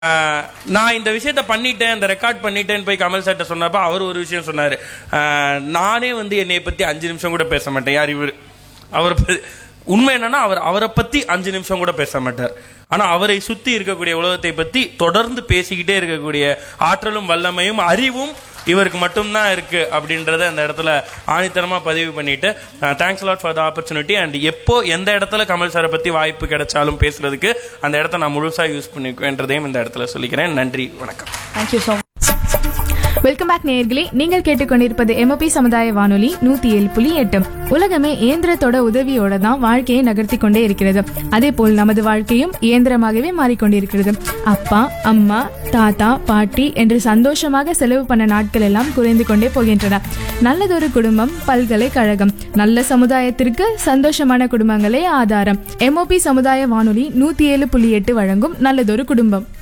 ஆஹ் நான் இந்த விஷயத்த பண்ணிட்டேன் இந்த ரெக்கார்ட் பண்ணிட்டேன்னு போய் கமல் சார்ட்ட சொன்னப்ப அவர் ஒரு விஷயம் சொன்னாரு ஆஹ் நானே வந்து என்னைய பத்தி அஞ்சு நிமிஷம் கூட பேச மாட்டேன் யார் இவர் அவர் ப- உண்மை என்னன்னா அவர் அவரை பத்தி அஞ்சு நிமிஷம் கூட பேச மாட்டார் ஆனா அவரை சுத்தி இருக்கக்கூடிய உலகத்தை பத்தி தொடர்ந்து பேசிக்கிட்டே இருக்கக்கூடிய ஆற்றலும் வல்லமையும் அறிவும் இவருக்கு மட்டும்தான் இருக்கு அப்படின்றத அந்த இடத்துல ஆணித்தனமா பதிவு பண்ணிட்டு thanks lot for the opportunity and எப்போ எந்த இடத்துல கமல் சாரை பத்தி வாய்ப்பு கிடைச்சாலும் பேசுறதுக்கு அந்த இடத்த நான் முழுசா யூஸ் பண்ணிக்குவேன்றதையும் இந்த இடத்துல சொல்லிக்கிறேன் நன்றி வணக்கம் தேங்க்யூ ஸோ வெல்கம் பேக் நேயர்களே நீங்கள் கேட்டுக்கொண்டிருப்பது எம்ஓபி சமுதாய வானொலி நூத்தி ஏழு புள்ளி எட்டு உலகமே இயந்திரத்தோட உதவியோட தான் வாழ்க்கையை நகர்த்தி கொண்டே இருக்கிறது அதே போல் நமது வாழ்க்கையும் இயந்திரமாகவே மாறிக்கொண்டிருக்கிறது அப்பா அம்மா தாத்தா பாட்டி என்று சந்தோஷமாக செலவு பண்ண நாட்கள் எல்லாம் குறைந்து கொண்டே போகின்றன நல்லதொரு குடும்பம் பல்கலைக்கழகம் நல்ல சமுதாயத்திற்கு சந்தோஷமான குடும்பங்களே ஆதாரம் எம்ஓபி சமுதாய வானொலி நூத்தி ஏழு புள்ளி எட்டு வழங்கும் நல்லதொரு குடும்பம்